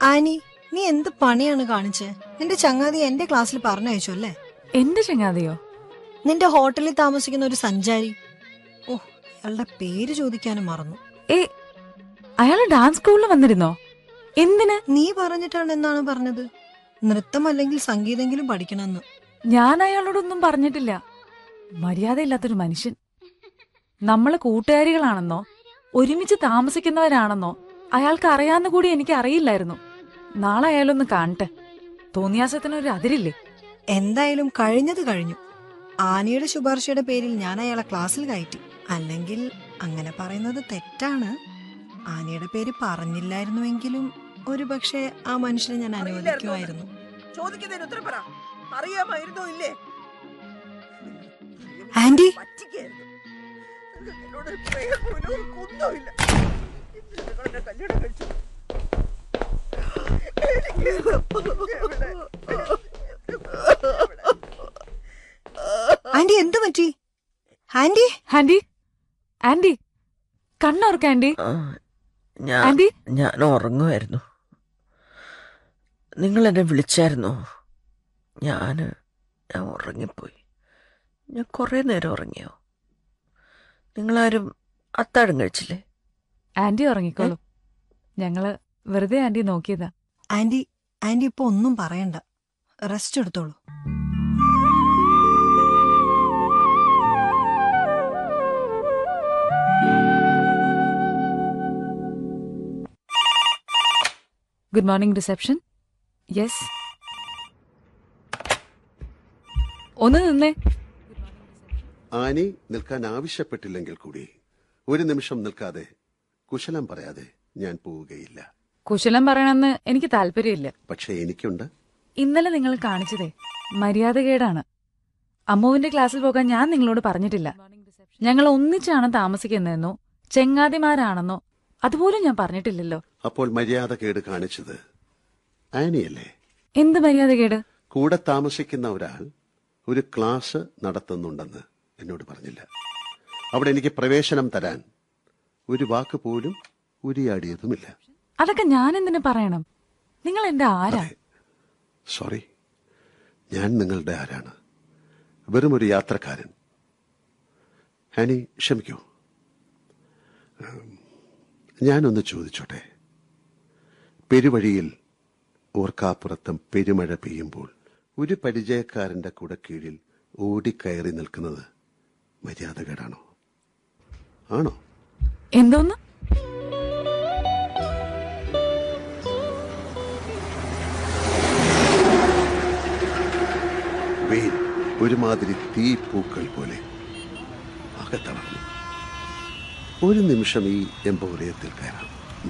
Annie നീ എന്ത് പണിയാണ് കാണിച്ചേ നിന്റെ ചങ്ങാതി എന്റെ ക്ലാസ്സിൽ പറഞ്ഞയച്ചു അല്ലേ എന്റെ ചങ്ങാതിയോ നിന്റെ ഹോട്ടലിൽ താമസിക്കുന്ന ഒരു സഞ്ചാരി ഓ അയാളുടെ പേര് ചോദിക്കാനും മറന്നു ഏ അയാള് ഡാൻസ് സ്കൂളിൽ വന്നിരുന്നോ എന്തിന് നീ പറഞ്ഞിട്ടാണ് എന്നാണ് പറഞ്ഞത് നൃത്തം അല്ലെങ്കിൽ സംഗീതെങ്കിലും പഠിക്കണമെന്ന് ഞാൻ അയാളോടൊന്നും പറഞ്ഞിട്ടില്ല മര്യാദയില്ലാത്തൊരു മനുഷ്യൻ നമ്മള് കൂട്ടുകാരികളാണെന്നോ ഒരുമിച്ച് താമസിക്കുന്നവരാണെന്നോ അയാൾക്ക് അറിയാവുന്ന കൂടി എനിക്ക് അറിയില്ലായിരുന്നു നാളെ അയാളൊന്ന് കാണട്ടെ തോന്നിയാസത്തിനൊരു അതിരില്ലേ എന്തായാലും കഴിഞ്ഞത് കഴിഞ്ഞു ആനിയുടെ ശുപാർശയുടെ പേരിൽ ഞാൻ അയാളെ ക്ലാസ്സിൽ കയറ്റി അല്ലെങ്കിൽ അങ്ങനെ പറയുന്നത് തെറ്റാണ് ആനിയുടെ പേര് പറഞ്ഞില്ലായിരുന്നുവെങ്കിലും ഒരു പക്ഷേ ആ മനുഷ്യനെ ഞാൻ അനുവദിക്കുമായിരുന്നു ചോദിക്കുന്നതിന് ഉത്തരം പറ അറിയാമായിരുന്നോ ഇല്ലേ ആന്റി പറ്റിക്കായിരുന്നു എന്നോടൊരു പ്രേമം പോലും ഒരു കുന്തവും ഇല്ല ഇന്ന് നിങ്ങൾ എന്നെ കല്യാണം കഴിച്ചു എനിക്ക് എവിടെ? ആന്റി എന്തു പറ്റി ആന്റി ആന്റി ആന്റി കണ്ണോർക്ക് ആന്റി ആ, ഞാൻ ആന്റി ഞാൻ ഉറങ്ങുമായിരുന്നു നിങ്ങൾ എന്നെ വിളിച്ചായിരുന്നോ ഞാൻ ഞാൻ ഉറങ്ങിപ്പോയി ഞാൻ കുറേ നേരം ഉറങ്ങിയോ നിങ്ങളാരും അത്താഴം കഴിച്ചില്ലേ ആന്റി ഉറങ്ങിക്കോളൂ ഞങ്ങള് വെറുതെ ആന്റി നോക്കിയതാ ആന്റി ആന്റി ഇപ്പൊ ഒന്നും പറയണ്ട റെസ്റ്റ് എടുത്തോളൂ ഗുഡ് മോർണിംഗ് റിസപ്ഷൻ യെസ് ഒന്ന് നിന്നേ ആനി നിൽക്കാൻ ആവശ്യപ്പെട്ടില്ലെങ്കിൽ കൂടി ഒരു നിമിഷം നിൽക്കാതെ കുശലം പറയാതെ ഞാൻ പോവുകയില്ല കുശലം പറയണമെന്ന് എനിക്ക് താല്പര്യമില്ല പക്ഷേ എനിക്കുണ്ട് ഇന്നലെ നിങ്ങൾ കാണിച്ചതേ മര്യാദകേടാണ് അമ്മുവിന്റെ ക്ലാസ്സിൽ പോകാൻ ഞാൻ നിങ്ങളോട് പറഞ്ഞിട്ടില്ല ഞങ്ങൾ ഒന്നിച്ചാണ് താമസിക്കുന്നതെന്നോ ചെങ്ങാതിമാരാണെന്നോ അതുപോലും ഞാൻ പറഞ്ഞിട്ടില്ലല്ലോ അപ്പോൾ മര്യാദ കേട് കാണിച്ചത് ആനിയല്ലേ എന്ത് മര്യാദകേട് കൂടെ താമസിക്കുന്ന ഒരാൾ ഒരു ക്ലാസ് നടത്തുന്നുണ്ടെന്ന് എന്നോട് പറഞ്ഞില്ല അവിടെ എനിക്ക് പ്രവേശനം തരാൻ ഒരു വാക്ക് പോലും ഉരിയാടിയതുമില്ല അതൊക്കെ ഞാൻ എന്തിനു പറയണം നിങ്ങൾ എന്റെ ആരാ അതെ സോറി ഞാൻ നിങ്ങളുടെ ആരാണ് വെറും ഒരു യാത്രക്കാരൻ ആനി ക്ഷമിക്കൂ ഉം, ഞാനൊന്ന് ചോദിച്ചോട്ടെ പെരുവഴിയിൽ ഓർക്കാപ്പുറത്തും പെരുമഴ പെയ്യുമ്പോൾ ഒരു പരിചയക്കാരന്റെ കൂടെ കീഴിൽ ഓടിക്കയറി നിൽക്കുന്നത് മര്യാദകേടാണോ ആണോ എന്തോന്ന് വെയിൽ ഒരുമാതിരി തീ പൂക്കൾ പോലെ ആകെ തളർന്നു ഒരു നിമിഷം ഈ എംപോറിയത്തിൽ കയറാം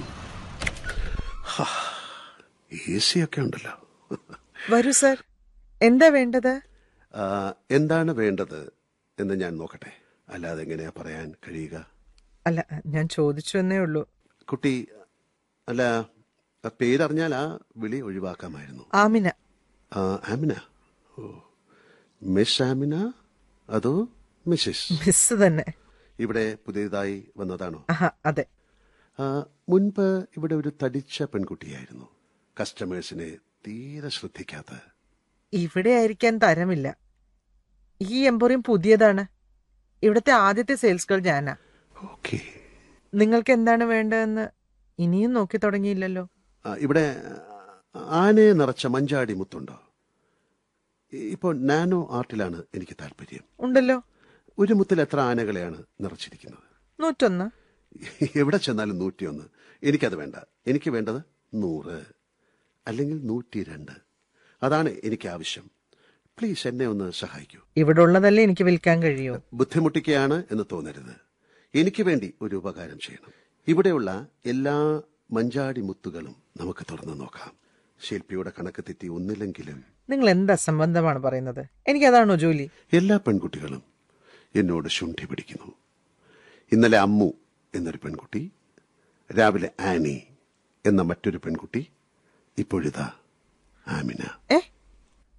എ സി ഒക്കെ ഉണ്ടല്ലോ വരൂ സർ എന്താ വേണ്ടത് ആ, എന്താണ് വേണ്ടത് എന്ന് ഞാൻ നോക്കട്ടെ അല്ലാതെ എങ്ങനെയാ പറയാൻ കഴിയുക അല്ല ഞാൻ ചോദിച്ചു എന്നേ ഉള്ളൂ കുട്ടി അല്ല ആ പേരറിഞ്ഞാൽ ആ വിളി ഒഴിവാക്കാമായിരുന്നു ആമിന ആ, ആമിന ഓ മിസ് ആമിന അതോ മിസ്സിസ് മിസ് തന്നെ ഇവിടെ പുതിയതായി വന്നതാണോ ആഹാ അതെ ആ, മുൻപ് ഇവിടെ ഒരു തടിച്ച പെൺകുട്ടിയായിരുന്നു കസ്റ്റമേഴ്സിനെ തീരെ ശ്രദ്ധിക്കാത്ത ഇവിടെ ആയിരിക്കാൻ തരമില്ല ഈ എംപോറിയം പുതിയതാണ് ഇവിടുത്തെ ആദ്യത്തെ സെയിൽസ് ഗേൾ ഞാനാ ഓക്കെ നിങ്ങൾക്ക് എന്താണ് വേണ്ടതെന്ന് ഇനിയും നോക്കി തുടങ്ങിയില്ലല്ലോ ഇവിടെ ആനയെ നിറച്ച മഞ്ചാടി മുത്തുണ്ടോ ഇ- ഇപ്പോൾ നാനോ ആർട്ടിലാണ് എനിക്ക് താല്പര്യം ഉണ്ടല്ലോ ഒരു മുത്തിൽ എത്ര ആനകളെയാണ് നിറച്ചിരിക്കുന്നത് നൂറ്റൊന്ന് എവിടെ ചെന്നാലും നൂറ്റിയൊന്ന് എനിക്കത് വേണ്ട എനിക്ക് വേണ്ടത് നൂറ് അല്ലെങ്കിൽ നൂറ്റി രണ്ട് അതാണ് എനിക്ക് ആവശ്യം പ്ലീസ് എന്നെ ഒന്ന് സഹായിക്കൂ ഇവിടെ ഉള്ളതല്ലേ എനിക്ക് വിൽക്കാൻ കഴിയൂ ബുദ്ധിമുട്ടിക്കുകയാണ് എന്ന് തോന്നരുത് എനിക്ക് വേണ്ടി ഒരു ഉപകാരം ചെയ്യണം ഇവിടെയുള്ള എല്ലാ മഞ്ചാടി മുത്തുകളും നമുക്ക് തുറന്നു നോക്കാം ശില്പിയുടെ കണക്ക് തെറ്റി ഒന്നില്ലെങ്കിലും നിങ്ങൾ എന്ത് അസംബന്ധമാണ് പറയുന്നത് എനിക്കതാണോ ജോലി എല്ലാ പെൺകുട്ടികളും എന്നോട് ശുണ്ഠി പിടിക്കുന്നു ഇന്നലെ അമ്മു എന്നൊരു പെൺകുട്ടി രാവിലെ ആനി എന്ന മറ്റൊരു പെൺകുട്ടി ഇപ്പോഴിതാ ആമിന ഏ